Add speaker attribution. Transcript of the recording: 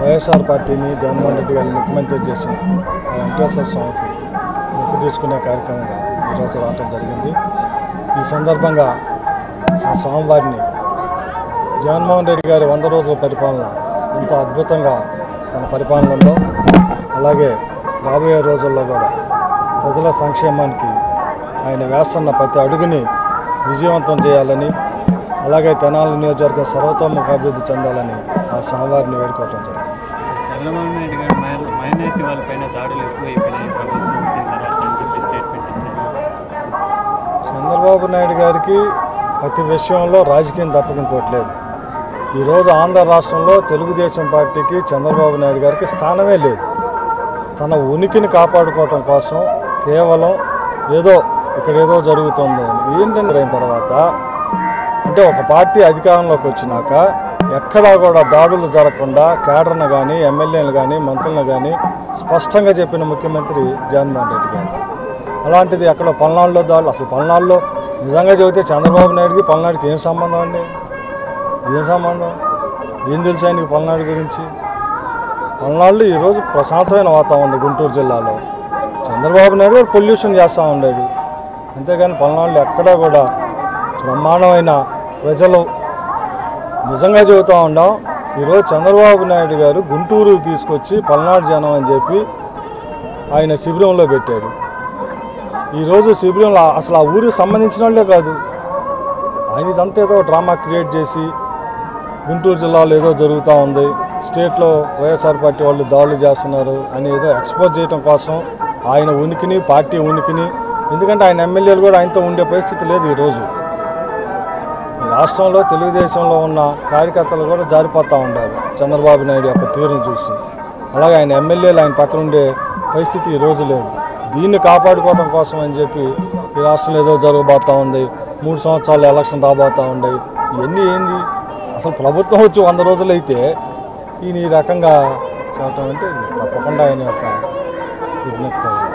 Speaker 1: వైఎస్ఆర్ పార్టీని జగన్మోహన్ రెడ్డి గారిని ముఖ్యమంత్రి చేసిన ఆ వెంకటేశ్వర స్వామికి మొక్కు తీసుకునే కార్యక్రమంగా ఈరోజు రావటం జరిగింది ఈ సందర్భంగా ఆ స్వామివారిని జగన్మోహన్ రెడ్డి గారి వంద రోజుల పరిపాలన ఎంతో అద్భుతంగా తన పరిపాలన ఉందో అలాగే రాబోయే రోజుల్లో కూడా ప్రజల సంక్షేమానికి ఆయన వేస్తున్న ప్రతి అడుగుని విజయవంతం చేయాలని అలాగే తెనాలి నియోజకవర్గం సర్వతోముఖ అభివృద్ధి చెందాలని ఆ స్వామివారిని వేడుకోవటం జరిగింది
Speaker 2: చంద్రబాబు నాయుడు గారు మై- మైనారిటీ వాళ్ళపైన దాడులు ఎక్కువైపోయినాయి ప్రభుత్వం వచ్చిన తర్వాత అని చెప్పి స్టేట్మెంట్ ఇచ్చారు
Speaker 1: చంద్రబాబు నాయుడు గారికి ప్రతి విషయంలో రాజకీయం తప్పక ఇంకోటి లేదు ఈరోజు ఆంధ్ర రాష్ట్రంలో తెలుగుదేశం పార్టీకి చంద్రబాబు నాయుడు గారికి స్థానమే లేదు తన ఉనికిని కాపాడుకోవటం కోసం కేవలం ఏదో ఇక్కడ ఏదో జరుగుతుంది అని ఏంటంటే అయిన తర్వాత అంటే ఒక పార్టీ అధికారంలోకి వచ్చినాక ఎక్కడా కూడా దాడులు జరగకుండా కేడర్ను కానీ ఎమ్మెల్యేలు కానీ మంత్రులను కానీ స్పష్టంగా చెప్పిన ముఖ్యమంత్రి జగన్మోహన్ రెడ్డి గారు అలాంటిది ఎక్కడ పల్నాడులో దాడులు అసలు పల్నాడులో నిజంగా చెబితే చంద్రబాబు నాయుడుకి పల్నాడుకి ఏం సంబంధం అండి ఏం సంబంధం ఏం తెలుసు ఆయనకి పల్నాడు గురించి పల్నాడులో ఈరోజు ప్రశాంతమైన వాతావరణం ఉంది గుంటూరు జిల్లాలో చంద్రబాబు నాయుడు గారు పొల్యూషన్ చేస్తూ ఉండేది అంతేగాని పల్నాడులో ఎక్కడా కూడా బ్రహ్మాండమైన ప్రజలు నిజంగా చెబుతూ ఉన్నాం ఈరోజు చంద్రబాబు నాయుడు గారు గుంటూరు తీసుకొచ్చి పల్నాడు జనం అని చెప్పి ఆయన శిబిరంలో పెట్టాడు ఈరోజు శిబిరంలో అసలు ఆ ఊరికి సంబంధించిన వాళ్ళే కాదు ఆయన ఇదంతా ఏదో డ్రామా క్రియేట్ చేసి గుంటూరు జిల్లాలో ఏదో జరుగుతూ ఉంది స్టేట్లో వైఎస్ఆర్ పార్టీ వాళ్ళు దాడులు చేస్తున్నారు అని ఏదో ఎక్స్పోజ్ చేయడం కోసం ఆయన ఉనికిని పార్టీ ఉనికిని ఎందుకంటే ఆయన ఎమ్మెల్యేలు కూడా ఆయనతో ఉండే పరిస్థితి లేదు ఈరోజు ఈ రాష్ట్రంలో తెలుగుదేశంలో ఉన్న కార్యకర్తలు కూడా జారిపోతూ ఉండారు చంద్రబాబు నాయుడు యొక్క తీరును చూసి అలాగే ఆయన ఎమ్మెల్యేలు ఆయన పక్కన ఉండే పరిస్థితి ఈ రోజు లేదు దీన్ని కాపాడుకోవడం కోసం అని చెప్పి ఈ రాష్ట్రంలో ఏదో జరగబోతూ ఉంది మూడు సంవత్సరాలు ఎలక్షన్ రాబోతూ ఉన్నాయి ఇవన్నీ ఏంది అసలు ప్రభుత్వం వచ్చి వంద రోజులు అయితే ఈయన ఈ రకంగా చేయటం అంటే ఇది తప్పకుండా ఆయన యొక్క విజ్ఞప్తి